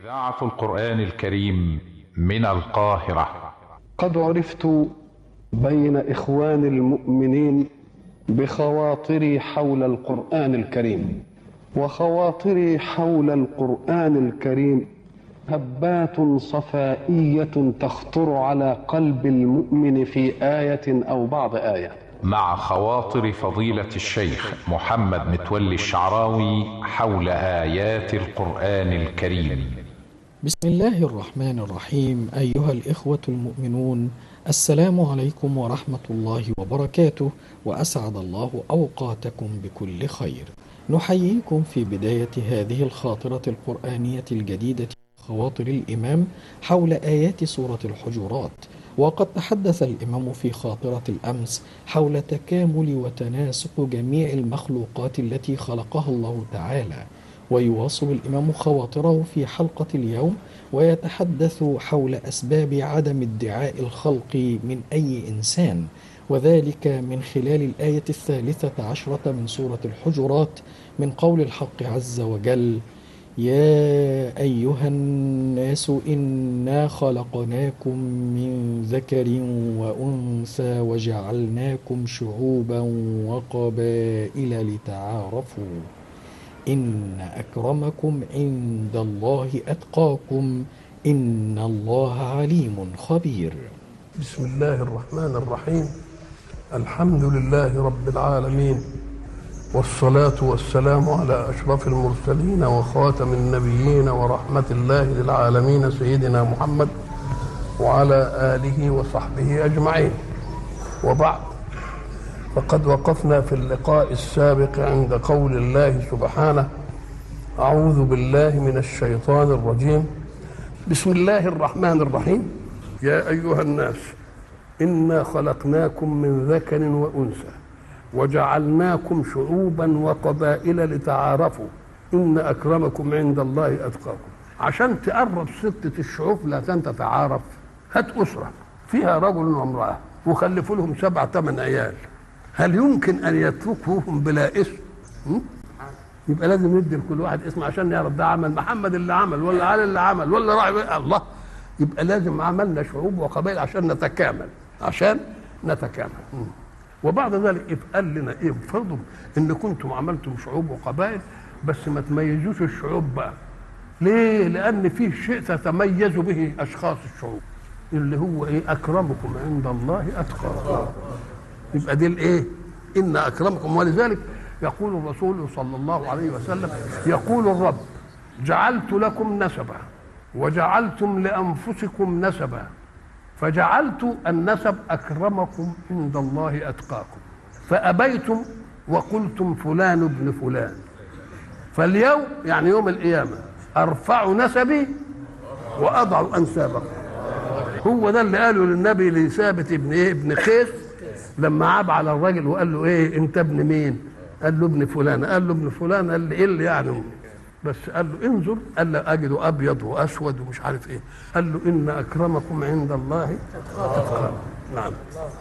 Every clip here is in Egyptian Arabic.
إذاعة القرآن الكريم من القاهرة قد عرفت بين إخوان المؤمنين بخواطري حول القرآن الكريم وخواطري حول القرآن الكريم هبات صفائية تخطر على قلب المؤمن في آية أو بعض آية مع خواطر فضيلة الشيخ محمد متولي الشعراوي حول آيات القرآن الكريم بسم الله الرحمن الرحيم أيها الإخوة المؤمنون السلام عليكم ورحمة الله وبركاته وأسعد الله أوقاتكم بكل خير نحييكم في بداية هذه الخاطرة القرآنية الجديدة خواطر الإمام حول آيات سورة الحجرات وقد تحدث الإمام في خاطرة الأمس حول تكامل وتناسق جميع المخلوقات التي خلقها الله تعالى ويواصل الإمام خواطره في حلقة اليوم ويتحدث حول أسباب عدم ادعاء الخلق من أي إنسان وذلك من خلال الآية الثالثة عشرة من سورة الحجرات من قول الحق عز وجل يا أيها الناس إنا خلقناكم من ذكر وأنثى وجعلناكم شعوبا وقبائل لتعارفوا إن أكرمكم عند الله أتقاكم إن الله عليم خبير بسم الله الرحمن الرحيم الحمد لله رب العالمين والصلاة والسلام على أشرف المرسلين وخاتم النبيين ورحمة الله للعالمين سيدنا محمد وعلى آله وصحبه أجمعين وبعد فقد وقفنا في اللقاء السابق عند قول الله سبحانه أعوذ بالله من الشيطان الرجيم بسم الله الرحمن الرحيم يا أيها الناس إنا خلقناكم من ذكر وأنثى وجعلناكم شعوبا وقبائل لتعارفوا إن أكرمكم عند الله أتقاكم عشان تقرب ستة الشعوب لا تتعارف هات أسرة فيها رجل وامرأة وخلفوا لهم سبع ثمان عيال هل يمكن أن يتركوهم بلا اسم؟ م? يبقى لازم ندي لكل واحد اسم عشان نعرف ده عمل محمد اللي عمل ولا علي اللي عمل ولا راعي الله يبقى لازم عملنا شعوب وقبائل عشان نتكامل عشان نتكامل م. وبعد ذلك قال لنا ايه افرضوا ان كنتم عملتم شعوب وقبائل بس ما تميزوش الشعوب بقى ليه لان فيه شيء تتميز به اشخاص الشعوب اللي هو ايه اكرمكم عند الله اتقاكم يبقى دي الايه ان اكرمكم ولذلك يقول الرسول صلى الله عليه وسلم يقول الرب جعلت لكم نسبا وجعلتم لانفسكم نسبا فجعلت النسب اكرمكم عند الله اتقاكم فابيتم وقلتم فلان ابن فلان فاليوم يعني يوم القيامه ارفع نسبي واضع انسابكم هو ده اللي قاله للنبي لثابت ابن ايه ابن قيس لما عاب على الراجل وقال له ايه انت ابن مين قال له ابن فلان قال له ابن فلان قال له ايه اللي يعني بس قال له انظر قال له اجد ابيض واسود ومش عارف ايه قال له ان اكرمكم عند الله اتقاكم نعم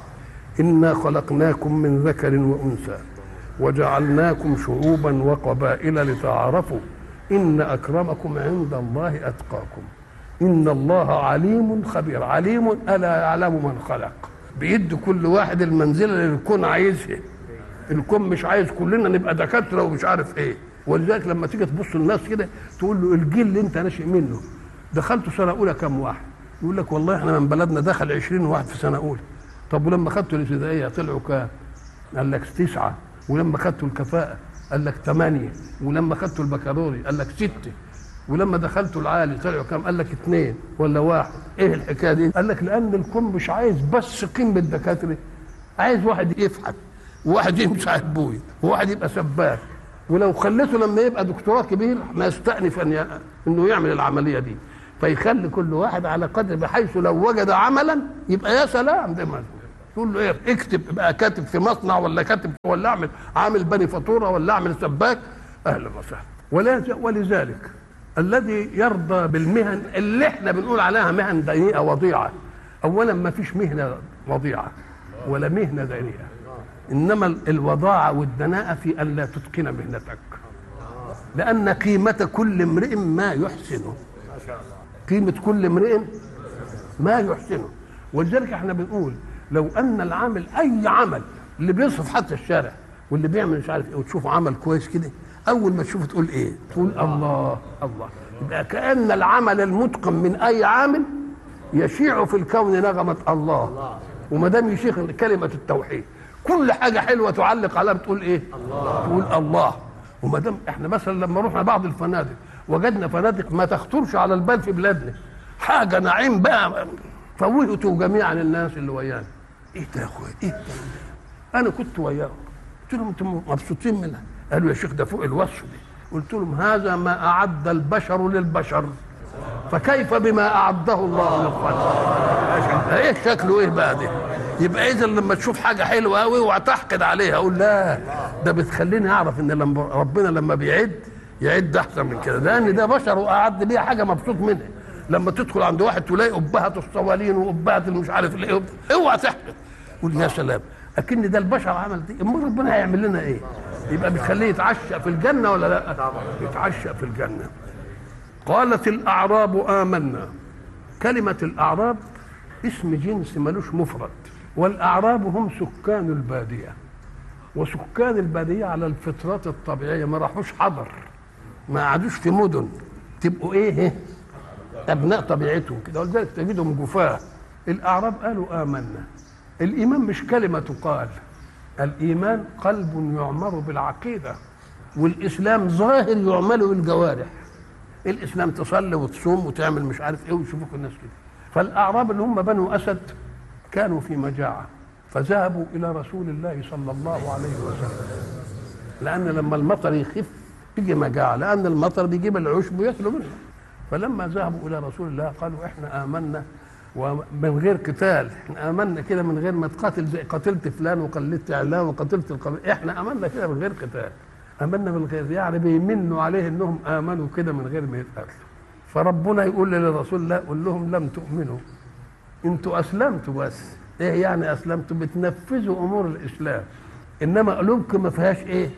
انا خلقناكم من ذكر وانثى وجعلناكم شعوبا وقبائل لتعارفوا ان اكرمكم عند الله اتقاكم ان الله عليم خبير عليم الا يعلم من خلق بيد كل واحد المنزله اللي الكون عايزها الكون مش عايز كلنا نبقى دكاتره ومش عارف ايه ولذلك لما تيجي تبص للناس كده تقول له الجيل اللي انت ناشئ منه دخلت سنه اولى كم واحد يقول لك والله احنا من بلدنا دخل 20 واحد في سنه اولى طب ولما خدتوا الابتدائيه طلعوا كام؟ قال لك تسعه ولما خدتوا الكفاءه قال لك ثمانيه ولما خدتوا البكالوري قال لك سته ولما دخلتوا العالي طلعوا كام؟ قال لك اثنين ولا واحد ايه الحكايه دي؟ قال لك لان الكون مش عايز بس قيمه الدكاتره عايز واحد يفحت وواحد يمسح البوي وواحد يبقى سباك ولو خليته لما يبقى دكتوراه كبير ما يستأنف أن ي... انه يعمل العمليه دي فيخلي كل واحد على قدر بحيث لو وجد عملا يبقى يا سلام ده ما تقول له ايه اكتب ابقى كاتب في مصنع ولا كاتب ولا اعمل عامل بني فاتوره ولا اعمل سباك اهلا وسهلا ولا ولذلك الذي يرضى بالمهن اللي احنا بنقول عليها مهن دنيئه وضيعه اولا ما فيش مهنه وضيعه ولا مهنه دنيئه انما الوضاعه والدناءه في ان لا تتقن مهنتك لان قيمه كل امرئ ما يحسنه قيمه كل امرئ ما يحسنه ولذلك احنا بنقول لو ان العامل اي عمل اللي بيصرف حتى الشارع واللي بيعمل مش عارف ايه وتشوفه عمل كويس كده اول ما تشوفه تقول ايه؟ تقول الله الله يبقى كان العمل المتقن من اي عامل يشيع في الكون نغمه الله وما دام يشيخ كلمه التوحيد كل حاجه حلوه تعلق عليها بتقول ايه؟ الله تقول الله وما دام احنا مثلا لما رحنا بعض الفنادق وجدنا فنادق ما تخطرش على البال في بلادنا حاجه نعيم بقى فوهتوا جميعا الناس اللي ويانا ايه ده يا اخويا ايه ده انا كنت وياهم قلت لهم انتم مبسوطين منها قالوا يا شيخ ده فوق الوصف دي قلت لهم هذا ما اعد البشر للبشر فكيف بما اعده الله للخلق ايه شكله ايه بقى ده يبقى اذا لما تشوف حاجه حلوه قوي وتحقد عليها اقول لا ده بتخليني اعرف ان لما ربنا لما بيعد يعد احسن من كده لان ده بشر واعد بيها حاجه مبسوط منها لما تدخل عند واحد تلاقي ابهه الصوالين وابهه مش عارف الايه اوعى تحقد قول يا سلام اكن ده البشر عمل دي امال ربنا هيعمل لنا ايه يبقى بتخليه يتعشى في الجنه ولا لا يتعشى في الجنه قالت الاعراب امنا كلمه الاعراب اسم جنس ملوش مفرد والاعراب هم سكان الباديه وسكان الباديه على الفطرات الطبيعيه ما راحوش حضر ما قعدوش في مدن تبقوا ايه ابناء طبيعتهم كده ولذلك تجدهم جفاه الاعراب قالوا امنا الايمان مش كلمه تقال الايمان قلب يعمر بالعقيده والاسلام ظاهر يعمل بالجوارح الاسلام تصلي وتصوم وتعمل مش عارف ايه ويشوفوك الناس كده فالاعراب اللي هم بنو اسد كانوا في مجاعه فذهبوا الى رسول الله صلى الله عليه وسلم لان لما المطر يخف تيجي مجاعه لان المطر بيجيب العشب وياكلوا منه فلما ذهبوا الى رسول الله قالوا احنا امنا ومن غير قتال احنا امنا كده من غير ما تقاتل زي قتلت فلان وقلدت علان وقتلت القبيل احنا امنا كده من غير قتال امنا من غير يعني بيمنوا عليه انهم امنوا كده من غير ما يتقاتلوا فربنا يقول للرسول الله قول لهم لم تؤمنوا انتوا اسلمتوا بس ايه يعني اسلمتوا بتنفذوا امور الاسلام انما قلوبكم ما فيهاش ايه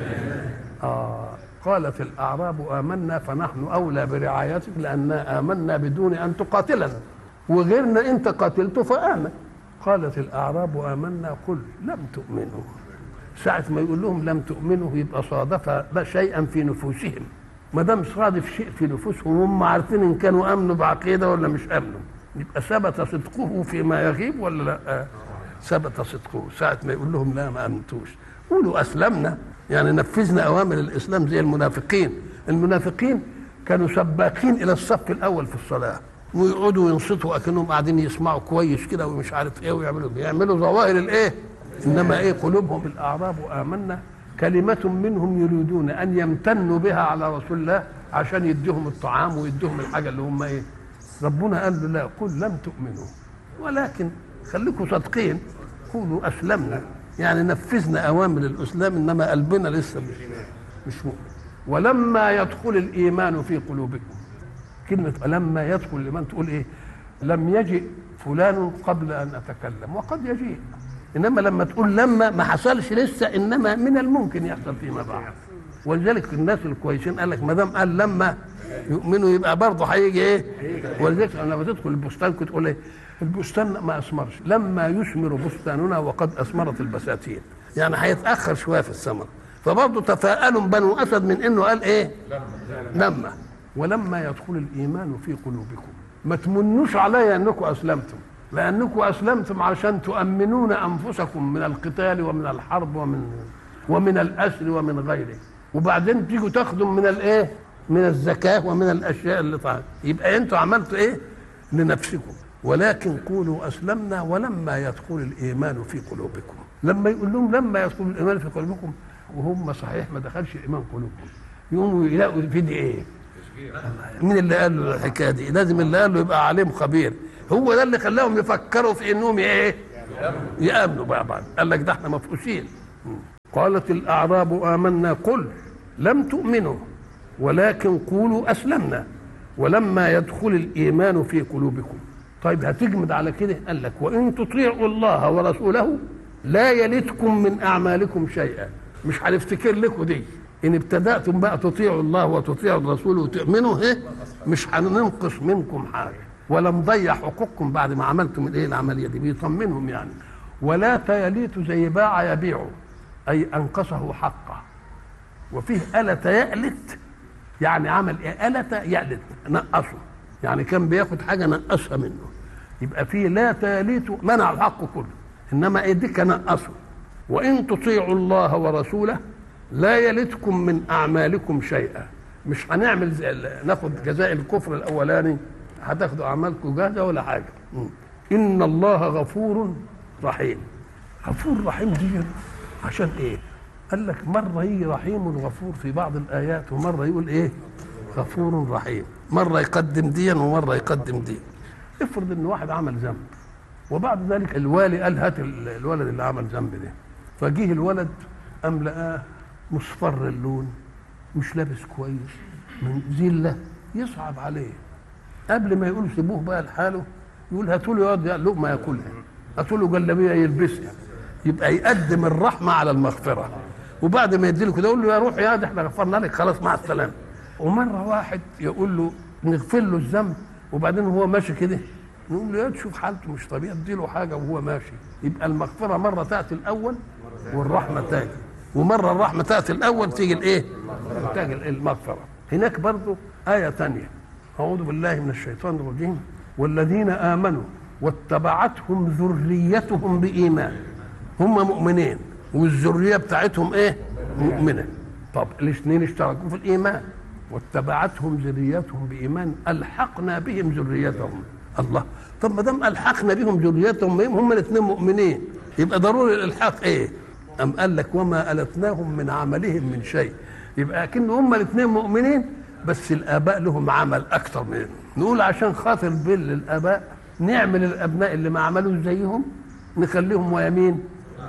اه قالت الاعراب امنا فنحن اولى برعايتك لاننا امنا بدون ان تقاتلنا وغيرنا انت قاتلته فامن قالت الاعراب امنا قل لم تؤمنوا ساعة ما يقول لهم لم تؤمنوا يبقى صادف شيئا في نفوسهم ما دام صادف شيء في نفوسهم هم عارفين ان كانوا امنوا بعقيده ولا مش امنوا يبقى ثبت صدقه فيما يغيب ولا لا ثبت صدقه ساعة ما يقول لهم لا ما امنتوش قولوا اسلمنا يعني نفذنا اوامر الاسلام زي المنافقين المنافقين كانوا سباقين الى الصف الاول في الصلاه ويقعدوا ينصتوا اكنهم قاعدين يسمعوا كويس كده ومش عارف ايه ويعملوا بيعملوا ظواهر الايه انما ايه قلوبهم الاعراب امنا كلمة منهم يريدون ان يمتنوا بها على رسول الله عشان يديهم الطعام ويديهم الحاجة اللي هم ايه ربنا قال له لا قل لم تؤمنوا ولكن خليكم صادقين قولوا اسلمنا يعني نفذنا اوامر الاسلام انما قلبنا لسه مش مش مؤمن ولما يدخل الايمان في قلوبكم كلمة لما يدخل الإيمان تقول إيه لم يجئ فلان قبل أن أتكلم وقد يجيء إنما لما تقول لما ما حصلش لسه إنما من الممكن يحصل فيما بعد ولذلك الناس الكويسين قال لك ما دام قال لما يؤمنوا يبقى برضه هيجي ايه ولذلك لما تدخل البستان كنت تقول ايه البستان ما اثمرش لما يثمر بستاننا وقد اثمرت البساتين يعني هيتاخر شويه في الثمر فبرضه تفاءلوا بنو اسد من انه قال ايه لما ولما يدخل الايمان في قلوبكم ما تمنوش علي انكم اسلمتم لانكم اسلمتم عشان تؤمنون انفسكم من القتال ومن الحرب ومن ومن الاسر ومن غيره وبعدين تيجوا تاخذوا من الايه من الزكاه ومن الاشياء اللي طعم يبقى انتوا عملتوا ايه لنفسكم ولكن قولوا اسلمنا ولما يدخل الايمان في قلوبكم لما يقول لهم لما يدخل الايمان في قلوبكم وهم صحيح ما دخلش الايمان قلوبهم يقوموا يلاقوا في دي ايه مين اللي قال له الحكايه دي لازم اللي قال له يبقى عليم خبير هو ده اللي خلاهم يفكروا في انهم ايه يامنوا بقى بعد قال لك ده احنا مفقوسين قالت الاعراب امنا قل لم تؤمنوا ولكن قولوا اسلمنا ولما يدخل الايمان في قلوبكم طيب هتجمد على كده قال لك وان تطيعوا الله ورسوله لا يلدكم من اعمالكم شيئا مش هنفتكر لكم دي ان ابتداتم بقى تطيعوا الله وتطيعوا الرسول وتؤمنوا ايه مش هننقص منكم حاجه ولا نضيع حقوقكم بعد ما عملتم الايه العمليه دي بيطمنهم يعني ولا تيليت زي باع يبيع اي انقصه حقه وفيه ألت يألت يعني عمل ايه ألت يألت نقصه يعني كان بياخد حاجه نقصها منه يبقى فيه لا تاليت منع الحق كله انما ايديك نقصه وان تطيعوا الله ورسوله لا يلتكم من اعمالكم شيئا مش هنعمل زي ناخد جزاء الكفر الاولاني هتاخدوا اعمالكم جاهزه ولا حاجه م. ان الله غفور رحيم غفور رحيم دي عشان ايه قال لك مره يجي رحيم غفور في بعض الايات ومره يقول ايه غفور رحيم مره يقدم ديا ومره يقدم دي افرض ان واحد عمل ذنب وبعد ذلك الوالي قال هات الولد اللي عمل ذنب ده فجيه الولد قام لقاه مصفر اللون مش لابس كويس من ذله يصعب عليه قبل ما يقول سيبوه بقى لحاله يقول هاتوا له يقعد لقمه ياكلها هاتوا له جلابيه يلبسها يبقى يقدم الرحمه على المغفره وبعد ما يديله كده يقول له يا روح يا ده احنا غفرنا لك خلاص مع السلامه ومره واحد يقول له نغفر له الذنب وبعدين هو ماشي كده نقول له يا تشوف حالته مش طبيعي اديله حاجه وهو ماشي يبقى المغفره مره تاتي الاول والرحمه تاتي ومره الرحمه تاتي الاول تيجي الايه؟ تيجي المغفره هناك برضه ايه ثانيه اعوذ بالله من الشيطان الرجيم والذين امنوا واتبعتهم ذريتهم بايمان هم مؤمنين والذريه بتاعتهم ايه؟ مؤمنه طب الاثنين اشتركوا في الايمان واتبعتهم ذريتهم بايمان الحقنا بهم ذريتهم الله طب ما دام الحقنا بهم ذريتهم هم الاثنين مؤمنين يبقى ضروري الالحاق ايه؟ أم قال لك وما ألتناهم من عملهم من شيء يبقى أكن هم الاثنين مؤمنين بس الآباء لهم عمل أكثر منهم نقول عشان خاطر بر الآباء نعمل الأبناء اللي ما عملوش زيهم نخليهم ويمين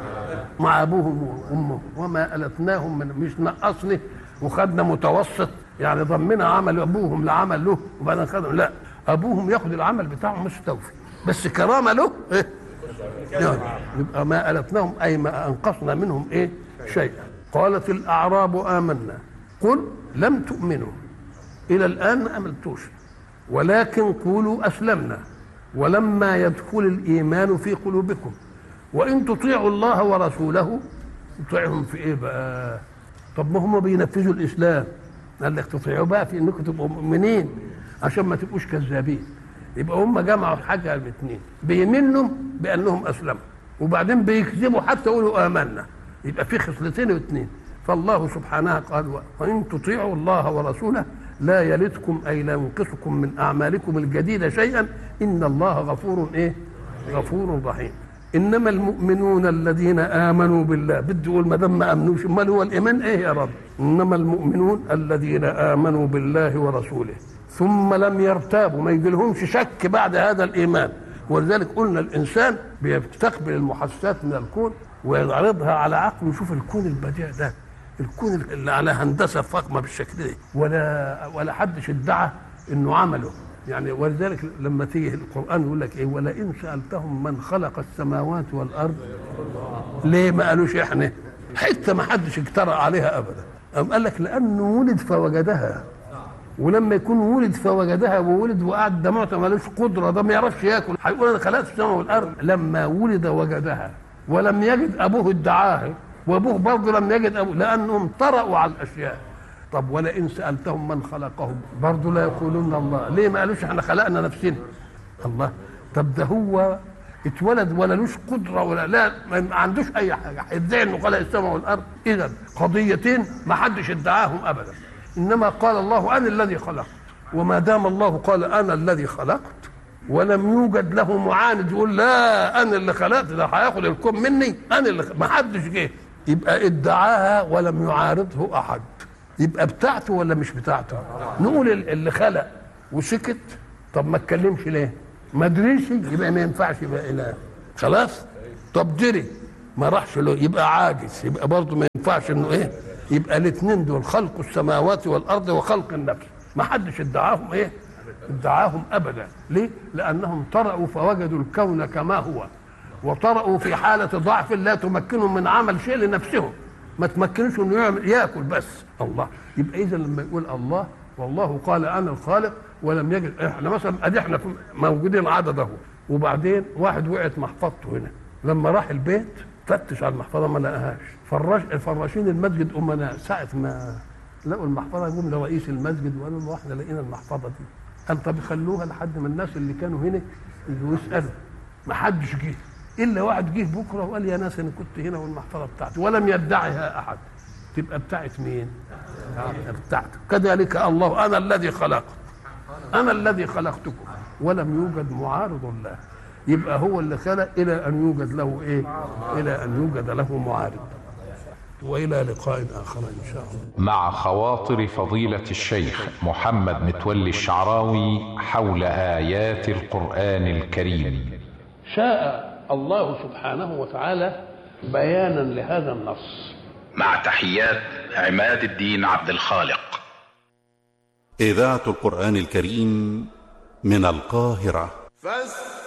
مع أبوهم وأمهم وما ألتناهم من مش نقصني وخدنا متوسط يعني ضمنا عمل أبوهم لعمل له وبعدين خدهم لا أبوهم ياخد العمل بتاعهم مستوفي بس كرامة له إيه؟ يعني يبقى ما ألتناهم أي ما أنقصنا منهم إيه شيئا قالت الأعراب آمنا قل لم تؤمنوا إلى الآن ما أمنتوش ولكن قولوا أسلمنا ولما يدخل الإيمان في قلوبكم وإن تطيعوا الله ورسوله تطيعهم في إيه بقى طب ما هم بينفذوا الإسلام قال لك تطيعوا بقى في إنكم تبقوا مؤمنين عشان ما تبقوش كذابين يبقى هم جمعوا حاجه الاثنين بيمنوا بانهم اسلموا وبعدين بيكذبوا حتى يقولوا امنا يبقى في خصلتين واثنين فالله سبحانه قال وان تطيعوا الله ورسوله لا يلدكم اي لا ينقصكم من اعمالكم الجديده شيئا ان الله غفور ايه؟ غفور رحيم انما المؤمنون الذين امنوا بالله بده يقول ما دام ما امنوش امال هو الايمان ايه يا رب؟ انما المؤمنون الذين امنوا بالله ورسوله ثم لم يرتابوا ما يجيلهمش شك بعد هذا الايمان ولذلك قلنا الانسان بيستقبل المحسسات من الكون ويعرضها على عقله يشوف الكون البديع ده الكون اللي على هندسه فخمه بالشكل ده ولا ولا حدش ادعى انه عمله يعني ولذلك لما تيجي القران يقول لك ايه ولئن سالتهم من خلق السماوات والارض ليه ما قالوش احنا حته ما حدش اجترأ عليها ابدا أم قال لك لانه ولد فوجدها ولما يكون ولد فوجدها وولد وقعد ده معطى ملوش قدره ده ما يعرفش ياكل هيقول انا خلقت السماء والارض لما ولد وجدها ولم يجد ابوه ادعاها وابوه برضه لم يجد ابوه لانهم طرأوا على الاشياء طب ولئن سالتهم من خلقهم برضه لا يقولون الله ليه ما قالوش احنا خلقنا نفسنا الله طب ده هو اتولد ولا لوش قدره ولا لا ما عندوش اي حاجه هيدعي انه خلق السماء والارض اذا قضيتين ما حدش ادعاهم ابدا انما قال الله انا الذي خلقت وما دام الله قال انا الذي خلقت ولم يوجد له معاند يقول لا انا اللي خلقت ده هياخد الكون مني انا اللي ما حدش جه يبقى ادعاها ولم يعارضه احد يبقى بتاعته ولا مش بتاعته نقول اللي خلق وسكت طب ما اتكلمش ليه ما دريش يبقى ما ينفعش يبقى اله خلاص طب دري ما راحش له يبقى عاجز يبقى برضه ما ينفعش انه ايه يبقى الاثنين دول خلق السماوات والارض وخلق النفس ما حدش ادعاهم ايه ادعاهم ابدا ليه لانهم طرأوا فوجدوا الكون كما هو وطرأوا في حالة ضعف لا تمكنهم من عمل شيء لنفسهم ما تمكنوش انه يعمل ياكل بس الله يبقى اذا لما يقول الله والله قال انا الخالق ولم يجد احنا مثلا ادي احنا في- موجودين عدد اهو وبعدين واحد وقعت محفظته هنا لما راح البيت فتش على المحفظه ما لقاهاش فراش فراشين المسجد امنا ساعه ما لقوا المحفظه يقوم لرئيس المسجد وقالوا له احنا لقينا المحفظه دي قال طب خلوها لحد ما الناس اللي كانوا هنا يجوا يسالوا ما حدش جه الا واحد جه بكره وقال يا ناس انا كنت هنا والمحفظه بتاعتي ولم يدعها احد تبقى بتاعت مين؟ بتاعتك كذلك الله انا الذي خلقت انا الذي خلقتكم ولم يوجد معارض له يبقى هو اللي خلق الى ان يوجد له ايه؟ الى ان يوجد له معارض والى لقاء اخر ان شاء الله مع خواطر فضيلة الشيخ محمد متولي الشعراوي حول آيات القرآن الكريم شاء الله سبحانه وتعالى بيانا لهذا النص مع تحيات عماد الدين عبد الخالق إذاعة القرآن الكريم من القاهرة فاستمعوا